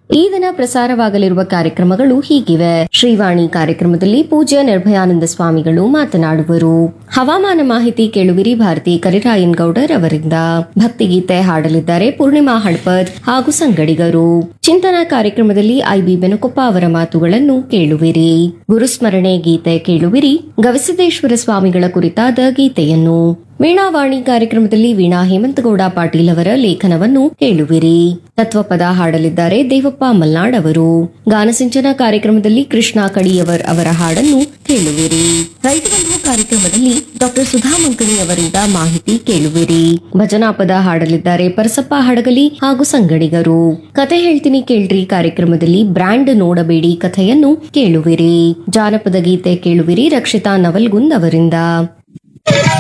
ಈ ದಿನ ಪ್ರಸಾರವಾಗಲಿರುವ ಕಾರ್ಯಕ್ರಮಗಳು ಹೀಗಿವೆ ಶ್ರೀವಾಣಿ ಕಾರ್ಯಕ್ರಮದಲ್ಲಿ ಪೂಜ್ಯ ನಿರ್ಭಯಾನಂದ ಸ್ವಾಮಿಗಳು ಮಾತನಾಡುವರು ಹವಾಮಾನ ಮಾಹಿತಿ ಕೇಳುವಿರಿ ಭಾರತಿ ಕರಿರಾಯನ್ ಗೌಡರ್ ಅವರಿಂದ ಭಕ್ತಿಗೀತೆ ಹಾಡಲಿದ್ದಾರೆ ಪೂರ್ಣಿಮಾ ಹಡ್ಪದ್ ಹಾಗೂ ಸಂಗಡಿಗರು ಚಿಂತನಾ ಕಾರ್ಯಕ್ರಮದಲ್ಲಿ ಐಬಿ ಬೆನಕೊಪ್ಪ ಅವರ ಮಾತುಗಳನ್ನು ಕೇಳುವಿರಿ ಗುರುಸ್ಮರಣೆ ಗೀತೆ ಕೇಳುವಿರಿ ಗವಿಸಿದ್ದೇಶ್ವರ ಸ್ವಾಮಿಗಳ ಕುರಿತಾದ ಗೀತೆಯನ್ನು ವೀಣಾವಾಣಿ ಕಾರ್ಯಕ್ರಮದಲ್ಲಿ ವೀಣಾ ಹೇಮಂತಗೌಡ ಪಾಟೀಲ್ ಅವರ ಲೇಖನವನ್ನು ಕೇಳುವಿರಿ ತತ್ವಪದ ಹಾಡಲಿದ್ದಾರೆ ದೇವಪ್ಪ ಮಲ್ನಾಡ್ ಅವರು ಗಾನಸಿಂಚನ ಕಾರ್ಯಕ್ರಮದಲ್ಲಿ ಕೃಷ್ಣ ಕಡಿಯವರ್ ಅವರ ಹಾಡನ್ನು ಕೇಳುವಿರಿ ರೈತಬಂಧು ಕಾರ್ಯಕ್ರಮದಲ್ಲಿ ಡಾಕ್ಟರ್ ಸುಧಾ ಮಂಕಣಿ ಅವರಿಂದ ಮಾಹಿತಿ ಕೇಳುವಿರಿ ಭಜನಾ ಪದ ಹಾಡಲಿದ್ದಾರೆ ಪರಸಪ್ಪ ಹಡಗಲಿ ಹಾಗೂ ಸಂಗಡಿಗರು ಕತೆ ಹೇಳ್ತೀನಿ ಕೇಳ್ರಿ ಕಾರ್ಯಕ್ರಮದಲ್ಲಿ ಬ್ರ್ಯಾಂಡ್ ನೋಡಬೇಡಿ ಕಥೆಯನ್ನು ಕೇಳುವಿರಿ ಜಾನಪದ ಗೀತೆ ಕೇಳುವಿರಿ ರಕ್ಷಿತಾ ನವಲ್ಗುಂದ್ ಅವರಿಂದ